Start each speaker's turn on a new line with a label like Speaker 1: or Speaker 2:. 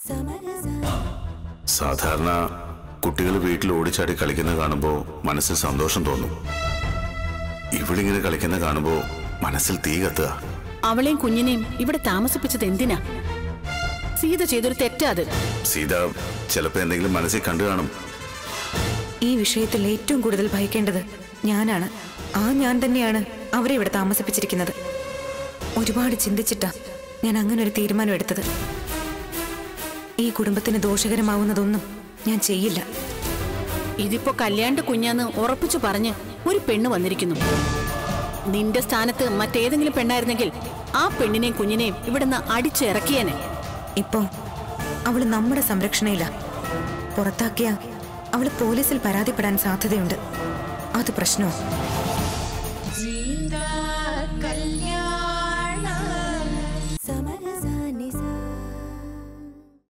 Speaker 1: സാധാരണ കുട്ടികൾ വീട്ടിൽ ഓടിച്ചാടി കളിക്കുന്നത് കാണുമ്പോൾ മനസ്സിൽ സന്തോഷം തോന്നും ഇവളിങ്ങനെ കളിക്കുന്ന കാണുമ്പോൾ മനസ്സിൽ തീ കത്തുക
Speaker 2: അവളെയും കുഞ്ഞിനെയും ഇവിടെ താമസിപ്പിച്ചത് എന്തിനാ സീത ചെയ്തൊരു തെറ്റാ അത്
Speaker 1: സീത ചിലപ്പോൾ എന്തെങ്കിലും മനസ്സിൽ കണ്ടു കാണും
Speaker 3: ഈ വിഷയത്തിൽ ഏറ്റവും കൂടുതൽ ഭയക്കേണ്ടത് ഞാനാണ് ആ ഞാൻ തന്നെയാണ് അവരെ ഇവിടെ താമസിപ്പിച്ചിരിക്കുന്നത് ഒരുപാട് ചിന്തിച്ചിട്ടാ ഞാൻ അങ്ങനെ ഒരു തീരുമാനം എടുത്തത് ഈ കുടുംബത്തിന് ദോഷകരമാവുന്നതൊന്നും ഞാൻ ചെയ്യില്ല
Speaker 2: ഇതിപ്പോ കല്യാണ്ട കുഞ്ഞാന്ന് ഉറപ്പിച്ചു പറഞ്ഞ് ഒരു പെണ്ണ് വന്നിരിക്കുന്നു നിന്റെ സ്ഥാനത്ത് മറ്റേതെങ്കിലും പെണ്ണായിരുന്നെങ്കിൽ ആ പെണ്ണിനെയും കുഞ്ഞിനെയും ഇവിടുന്ന് അടിച്ചിറക്കിയേനെ
Speaker 3: ഇപ്പോ അവള് നമ്മുടെ സംരക്ഷണയില്ല പുറത്താക്കിയ അവള് പോലീസിൽ പരാതിപ്പെടാൻ സാധ്യതയുണ്ട് അത് പ്രശ്നമോ